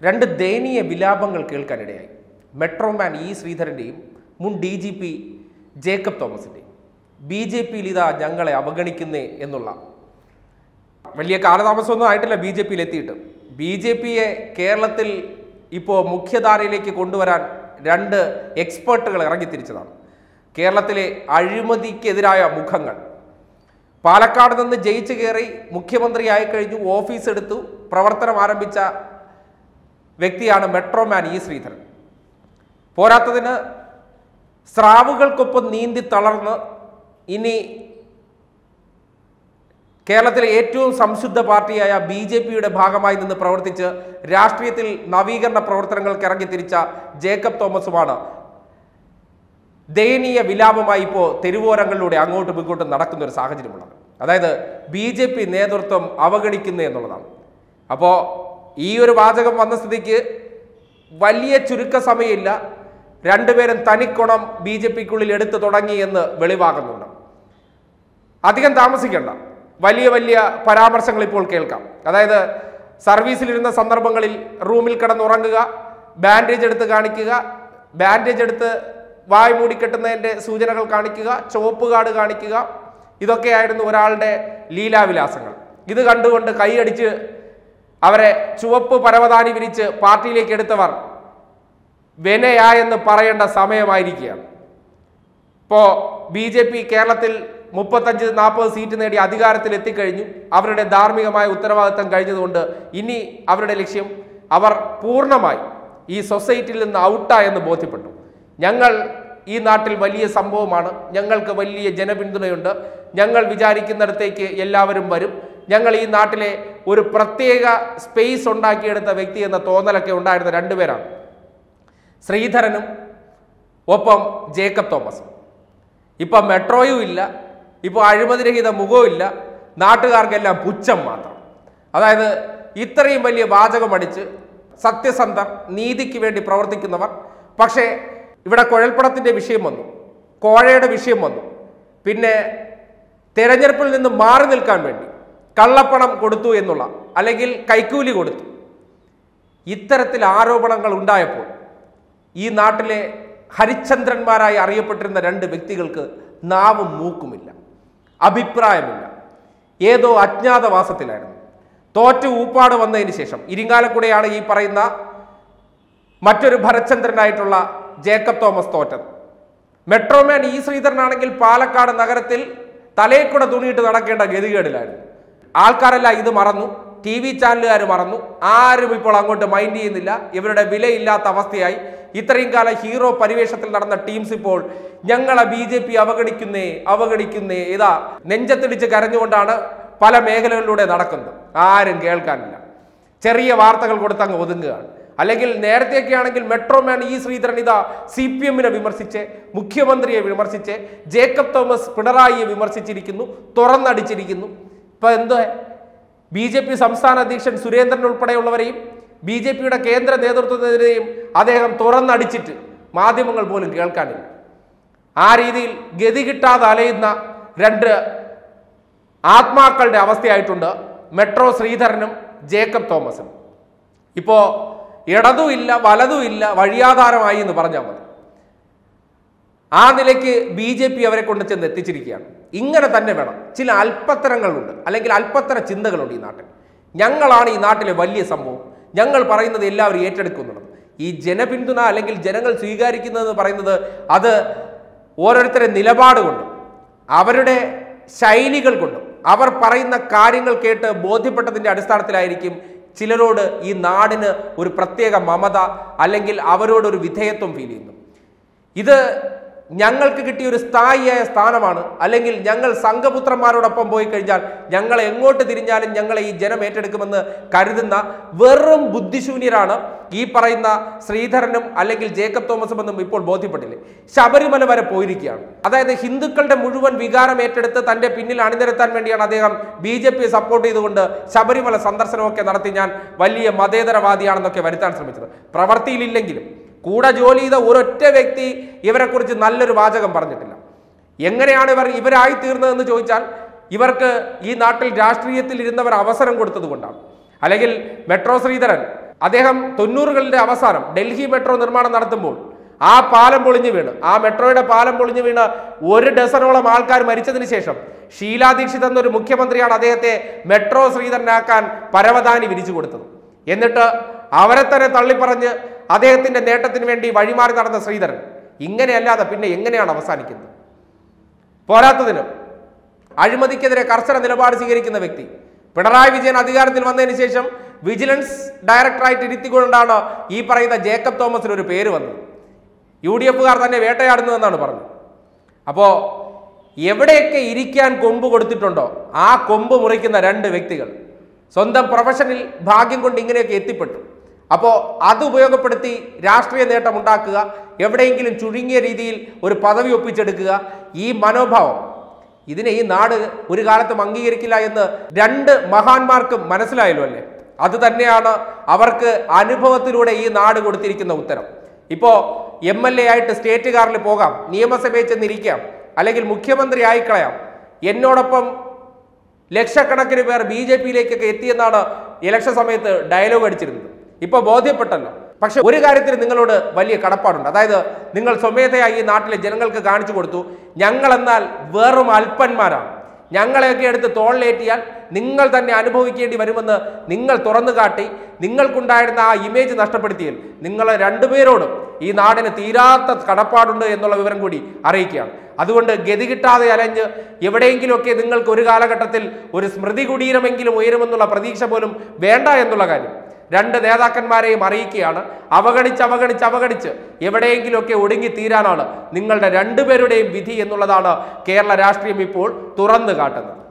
രണ്ട് ദയനീയ വിലാപങ്ങൾ കേൾക്കാനിടയായി മെട്രോമാൻ ഇ ശ്രീധരൻ്റെയും മുൻ ഡി ജി പി ജേക്കബ് തോമസിൻ്റെയും ബി ജെ പിയിൽ ഇതാ ഞങ്ങളെ അവഗണിക്കുന്നേ എന്നുള്ള വലിയ കാലതാമസമൊന്നും ആയിട്ടില്ല ബി ജെ പിയിൽ എത്തിയിട്ട് ബി ജെ പിയെ കേരളത്തിൽ ഇപ്പോൾ മുഖ്യധാരയിലേക്ക് കൊണ്ടുവരാൻ രണ്ട് എക്സ്പേർട്ടുകൾ ഇറങ്ങിത്തിരിച്ചതാണ് കേരളത്തിലെ അഴിമതിക്കെതിരായ മുഖങ്ങൾ പാലക്കാട് നിന്ന് ജയിച്ചു കയറി മുഖ്യമന്ത്രിയായി കഴിഞ്ഞു ഓഫീസ് എടുത്തു പ്രവർത്തനം ആരംഭിച്ച വ്യക്തിയാണ് മെട്രോമാൻ ഇ ശ്രീധരൻ പോരാത്തതിന് സ്രാവുകൾക്കൊപ്പം നീന്തി തളർന്ന് ഇനി കേരളത്തിലെ ഏറ്റവും സംശുദ്ധ പാർട്ടിയായ ബി ജെ പിയുടെ ഭാഗമായി നിന്ന് പ്രവർത്തിച്ച് രാഷ്ട്രീയത്തിൽ നവീകരണ പ്രവർത്തനങ്ങൾക്ക് ഇറങ്ങി തിരിച്ച ജേക്കബ് തോമസുമാണ് ദയനീയ വിലാപമായി ഇപ്പോൾ തെരുവോരങ്ങളിലൂടെ അങ്ങോട്ടും ഇങ്ങോട്ടും നടക്കുന്ന ഒരു സാഹചര്യമുള്ളത് അതായത് ബി ജെ പി നേതൃത്വം അവഗണിക്കുന്നു എന്നുള്ളതാണ് അപ്പോൾ ഈ ഒരു വാചകം വന്ന സ്ഥിതിക്ക് വലിയ ചുരുക്ക സമയമില്ല രണ്ടുപേരും തനിക്കുണം ബി ജെ പിക്കുള്ളിൽ എടുത്തു തുടങ്ങി എന്ന് വെളിവാകുന്നുണ്ട് അധികം താമസിക്കേണ്ട വലിയ വലിയ പരാമർശങ്ങൾ ഇപ്പോൾ കേൾക്കാം അതായത് സർവീസിലിരുന്ന സന്ദർഭങ്ങളിൽ റൂമിൽ കിടന്നുറങ്ങുക ബാൻഡേജ് എടുത്ത് കാണിക്കുക ബാൻഡേജ് എടുത്ത് വായ് മൂടിക്കെട്ടുന്നതിൻ്റെ സൂചനകൾ കാണിക്കുക ചുവപ്പ് കാർഡ് കാണിക്കുക ഇതൊക്കെയായിരുന്നു ഒരാളുടെ ലീലാവിലാസങ്ങൾ ഇത് കണ്ടുകൊണ്ട് കൈയടിച്ച് അവരെ ചുവപ്പ് പരവതാനി വിരിച്ച് പാർട്ടിയിലേക്ക് എടുത്തവർ വെനയാ എന്ന് പറയേണ്ട സമയമായിരിക്കുകയാണ് ഇപ്പോൾ ബി ജെ പി കേരളത്തിൽ മുപ്പത്തഞ്ച് നാൽപ്പത് സീറ്റ് നേടി അധികാരത്തിൽ എത്തിക്കഴിഞ്ഞു അവരുടെ ധാർമ്മികമായ ഉത്തരവാദിത്തം കഴിഞ്ഞതുകൊണ്ട് ഇനി അവരുടെ ലക്ഷ്യം അവർ പൂർണ്ണമായി ഈ സൊസൈറ്റിയിൽ നിന്ന് ഔട്ടായെന്ന് ബോധ്യപ്പെട്ടു ഞങ്ങൾ ഈ നാട്ടിൽ വലിയ സംഭവമാണ് ഞങ്ങൾക്ക് വലിയ ജനപിന്തുണയുണ്ട് ഞങ്ങൾ വിചാരിക്കുന്നിടത്തേക്ക് എല്ലാവരും വരും ഞങ്ങൾ ഈ നാട്ടിലെ ഒരു പ്രത്യേക സ്പേസ് ഉണ്ടാക്കിയെടുത്ത വ്യക്തി എന്ന തോന്നലൊക്കെ ഉണ്ടായിരുന്ന രണ്ടുപേരാണ് ശ്രീധരനും ഒപ്പം ജേക്കബ് തോമസും ഇപ്പം മെട്രോയും ഇല്ല ഇപ്പോൾ അഴിമതിരഹിത മുഖവും ഇല്ല നാട്ടുകാർക്കെല്ലാം പുച്ഛം മാത്രം അതായത് ഇത്രയും വലിയ വാചകമടിച്ച് സത്യസന്ധർ നീതിക്ക് വേണ്ടി പ്രവർത്തിക്കുന്നവർ പക്ഷേ ഇവിടെ കുഴൽപ്പണത്തിൻ്റെ വിഷയം വന്നു കോഴയുടെ വിഷയം വന്നു പിന്നെ തെരഞ്ഞെടുപ്പിൽ നിന്ന് മാറി നിൽക്കാൻ വേണ്ടി കള്ളപ്പണം കൊടുത്തു എന്നുള്ള അല്ലെങ്കിൽ കൈക്കൂലി കൊടുത്തു ഇത്തരത്തിൽ ആരോപണങ്ങൾ ഉണ്ടായപ്പോൾ ഈ നാട്ടിലെ ഹരിചന്ദ്രന്മാരായി അറിയപ്പെട്ടിരുന്ന രണ്ട് വ്യക്തികൾക്ക് നാവും മൂക്കുമില്ല അഭിപ്രായമില്ല ഏതോ അജ്ഞാതവാസത്തിലായിരുന്നു തോറ്റ് ഊപ്പാട് വന്നതിന് ശേഷം ഇരിങ്ങാലക്കുടയാണ് ഈ പറയുന്ന മറ്റൊരു ഭരചന്ദ്രനായിട്ടുള്ള ജേക്കബ് തോമസ് തോറ്റത് മെട്രോമാൻ ഇ ശ്രീധരനാണെങ്കിൽ പാലക്കാട് നഗരത്തിൽ തലയിൽ കൂടെ തുണിയിട്ട് നടക്കേണ്ട ഗതികേടിലായിരുന്നു ആൾക്കാരെല്ലാം ഇത് മറന്നു ടി വി ചാനലുകാർ മറന്നു ആരും ഇപ്പോൾ അങ്ങോട്ട് മൈൻഡ് ചെയ്യുന്നില്ല ഇവരുടെ വിലയില്ലാത്ത അവസ്ഥയായി ഇത്രയും കാലം ഹീറോ പരിവേഷത്തിൽ നടന്ന ടീംസ് ഇപ്പോൾ ഞങ്ങളെ ബി ജെ പി അവഗണിക്കുന്നേ അവഗണിക്കുന്നേ ഇതാ നെഞ്ചത്തിടിച്ച് കരഞ്ഞുകൊണ്ടാണ് പല മേഖലകളിലൂടെ നടക്കുന്നത് ആരും കേൾക്കാനില്ല ചെറിയ വാർത്തകൾ കൊടുത്ത് അങ്ങ് ഒതുങ്ങുകയാണ് അല്ലെങ്കിൽ നേരത്തെയൊക്കെ ആണെങ്കിൽ മെട്രോമാൻ ഇ ശ്രീധരൻ ഇതാ സി പി എമ്മിനെ വിമർശിച്ച് മുഖ്യമന്ത്രിയെ വിമർശിച്ച് ജേക്കബ് തോമസ് പിണറായിയെ വിമർശിച്ചിരിക്കുന്നു തുറന്നടിച്ചിരിക്കുന്നു ഇപ്പൊ എന്തോ ബി ജെ പി സംസ്ഥാന അധ്യക്ഷൻ സുരേന്ദ്രൻ ഉൾപ്പെടെയുള്ളവരെയും ബി ജെ പിയുടെ കേന്ദ്ര നേതൃത്വത്തിനെതിരെയും അദ്ദേഹം തുറന്നടിച്ചിട്ട് മാധ്യമങ്ങൾ പോലും കേൾക്കാനില്ല ആ രീതിയിൽ ഗതി കിട്ടാതെ അലയുന്ന രണ്ട് ആത്മാക്കളുടെ അവസ്ഥയായിട്ടുണ്ട് മെട്രോ ശ്രീധരനും ജേക്കബ് തോമസും ഇപ്പോ ഇടതും ഇല്ല വലതും ഇല്ല വഴിയാധാരമായി എന്ന് പറഞ്ഞാൽ മതി ആ നിലയ്ക്ക് ബി ജെ പി അവരെ കൊണ്ട് ചെന്ന് എത്തിച്ചിരിക്കുകയാണ് ഇങ്ങനെ തന്നെ വേണം ചില അല്പത്തരങ്ങളുണ്ട് അല്ലെങ്കിൽ അല്പത്തര ചിന്തകളുണ്ട് ഈ നാട്ടിൽ ഞങ്ങളാണ് ഈ നാട്ടിലെ വലിയ സംഭവം ഞങ്ങൾ പറയുന്നത് എല്ലാവരും ഏറ്റെടുക്കുന്നുള്ളത് ഈ ജനപിന്തുണ അല്ലെങ്കിൽ ജനങ്ങൾ സ്വീകരിക്കുന്നതെന്ന് പറയുന്നത് അത് ഓരോരുത്തരെ നിലപാട് കൊണ്ടും അവരുടെ ശൈലികൾ കൊണ്ടും അവർ പറയുന്ന കാര്യങ്ങൾ കേട്ട് ബോധ്യപ്പെട്ടതിൻ്റെ അടിസ്ഥാനത്തിലായിരിക്കും ചിലരോട് ഈ നാടിന് ഒരു പ്രത്യേക മമത അല്ലെങ്കിൽ അവരോടൊരു വിധേയത്വം ഫീൽ ചെയ്യുന്നു ഇത് ഞങ്ങൾക്ക് കിട്ടിയ ഒരു സ്ഥായിയായ സ്ഥാനമാണ് അല്ലെങ്കിൽ ഞങ്ങൾ സംഘപുത്രന്മാരോടൊപ്പം പോയി കഴിഞ്ഞാൽ ഞങ്ങൾ എങ്ങോട്ട് തിരിഞ്ഞാലും ഞങ്ങളെ ഈ ജനം ഏറ്റെടുക്കുമെന്ന് കരുതുന്ന വെറും ബുദ്ധിശൂന്യരാണ് ഈ പറയുന്ന ശ്രീധരനും അല്ലെങ്കിൽ ജേക്കബ് തോമസും എന്നും ഇപ്പോൾ ബോധ്യപ്പെട്ടില്ലേ ശബരിമല വരെ പോയിരിക്കുകയാണ് അതായത് ഹിന്ദുക്കളുടെ മുഴുവൻ വികാരം ഏറ്റെടുത്ത് തന്റെ പിന്നിൽ അണിനിരത്താൻ വേണ്ടിയാണ് അദ്ദേഹം ബി ജെ പിയെ സപ്പോർട്ട് ചെയ്തുകൊണ്ട് ശബരിമല സന്ദർശനമൊക്കെ നടത്തി ഞാൻ വലിയ മതേതരവാദിയാണെന്നൊക്കെ വരുത്താൻ ശ്രമിച്ചത് പ്രവൃത്തിയിലില്ലെങ്കിലും കൂടെ ജോലി ചെയ്ത ഒരൊറ്റ വ്യക്തി ഇവരെക്കുറിച്ച് നല്ലൊരു വാചകം പറഞ്ഞിട്ടില്ല എങ്ങനെയാണ് ഇവർ ഇവരായി തീർന്നതെന്ന് ചോദിച്ചാൽ ഇവർക്ക് ഈ നാട്ടിൽ രാഷ്ട്രീയത്തിൽ ഇരുന്നവർ അവസരം കൊടുത്തത് കൊണ്ടാണ് അല്ലെങ്കിൽ മെട്രോ ശ്രീധരൻ അദ്ദേഹം തൊണ്ണൂറുകളുടെ അവസാനം ഡൽഹി മെട്രോ നിർമ്മാണം നടത്തുമ്പോൾ ആ പാലം പൊളിഞ്ഞു വീണ് ആ മെട്രോയുടെ പാലം പൊളിഞ്ഞു വീണ് ഒരു ഡസനോളം ആൾക്കാർ മരിച്ചതിന് ശേഷം ഷീലാ ദീക്ഷിത് എന്നൊരു മുഖ്യമന്ത്രിയാണ് അദ്ദേഹത്തെ മെട്രോ ശ്രീധരനാക്കാൻ പരവതാനി വിരിച്ചു കൊടുത്തത് എന്നിട്ട് അവരെ തന്നെ തള്ളിപ്പറഞ്ഞ് അദ്ദേഹത്തിന്റെ നേട്ടത്തിന് വേണ്ടി വഴിമാറി നടന്ന ശ്രീധരൻ ഇങ്ങനെയല്ലാതെ പിന്നെ എങ്ങനെയാണ് അവസാനിക്കുന്നത് പോരാത്തതിന് അഴിമതിക്കെതിരെ കർശന നിലപാട് സ്വീകരിക്കുന്ന വ്യക്തി പിണറായി വിജയൻ അധികാരത്തിൽ വന്നതിന് ശേഷം വിജിലൻസ് ഡയറക്ടറായിട്ട് ഇരുത്തിക്കൊണ്ടാണ് ഈ പറയുന്ന ജേക്കബ് തോമസിന് ഒരു പേര് വന്നത് യു ഡി എഫുകാർ തന്നെ വേട്ടയാടുന്നതെന്നാണ് പറഞ്ഞത് അപ്പോൾ എവിടെയൊക്കെ ഇരിക്കാൻ കൊമ്പ് കൊടുത്തിട്ടുണ്ടോ ആ കൊമ്പ് മുറിക്കുന്ന രണ്ട് വ്യക്തികൾ സ്വന്തം പ്രൊഫഷനിൽ ഭാഗ്യം കൊണ്ട് ഇങ്ങനെയൊക്കെ എത്തിപ്പെട്ടു അപ്പോൾ അത് ഉപയോഗപ്പെടുത്തി രാഷ്ട്രീയ നേട്ടം ഉണ്ടാക്കുക എവിടെയെങ്കിലും ചുരുങ്ങിയ രീതിയിൽ ഒരു പദവി ഒപ്പിച്ചെടുക്കുക ഈ മനോഭാവം ഇതിനെ ഈ നാട് ഒരു കാലത്തും അംഗീകരിക്കില്ല എന്ന് രണ്ട് മഹാന്മാർക്കും മനസ്സിലായല്ലോ അല്ലേ അത് തന്നെയാണ് അവർക്ക് അനുഭവത്തിലൂടെ ഈ നാട് കൊടുത്തിരിക്കുന്ന ഉത്തരം ഇപ്പോ എം എൽ എ ആയിട്ട് സ്റ്റേറ്റ് കാറിൽ പോകാം നിയമസഭയിൽ ചെന്നിരിക്കാം അല്ലെങ്കിൽ മുഖ്യമന്ത്രി ആയിക്കളയാം എന്നോടൊപ്പം ലക്ഷക്കണക്കിന് പേർ ബി ജെ പിയിലേക്കൊക്കെ എത്തിയെന്നാണ് ഇലക്ഷൻ സമയത്ത് ഡയലോഗ് അടിച്ചിരുന്നത് ഇപ്പൊ ബോധ്യപ്പെട്ടല്ലോ പക്ഷെ ഒരു കാര്യത്തിൽ നിങ്ങളോട് വലിയ കടപ്പാടുണ്ട് അതായത് നിങ്ങൾ സ്വമേധയായി ഈ നാട്ടിലെ ജനങ്ങൾക്ക് കാണിച്ചു കൊടുത്തു ഞങ്ങൾ എന്നാൽ വെറും അല്പന്മാരാണ് ഞങ്ങളെയൊക്കെ എടുത്ത് തോളിലേറ്റിയാൽ നിങ്ങൾ തന്നെ അനുഭവിക്കേണ്ടി വരുമെന്ന് നിങ്ങൾ തുറന്നു കാട്ടി നിങ്ങൾക്കുണ്ടായിരുന്ന ആ ഇമേജ് നഷ്ടപ്പെടുത്തിയാൽ നിങ്ങളെ രണ്ടുപേരോടും ഈ നാടിന് തീരാത്ത കടപ്പാടുണ്ട് എന്നുള്ള വിവരം കൂടി അറിയിക്കുകയാണ് അതുകൊണ്ട് ഗതി കിട്ടാതെ അലഞ്ഞ് എവിടെയെങ്കിലുമൊക്കെ നിങ്ങൾക്ക് ഒരു കാലഘട്ടത്തിൽ ഒരു സ്മൃതി കുടീരമെങ്കിലും ഉയരുമെന്നുള്ള പ്രതീക്ഷ പോലും വേണ്ട എന്നുള്ള കാര്യം രണ്ട് നേതാക്കന്മാരെയും അറിയിക്കുകയാണ് അവഗണിച്ച് അവഗണിച്ച് അവഗണിച്ച് എവിടെയെങ്കിലുമൊക്കെ ഒടുങ്ങി തീരാനാണ് നിങ്ങളുടെ രണ്ടുപേരുടെയും വിധി എന്നുള്ളതാണ് കേരള രാഷ്ട്രീയം ഇപ്പോൾ തുറന്നു കാട്ടുന്നത്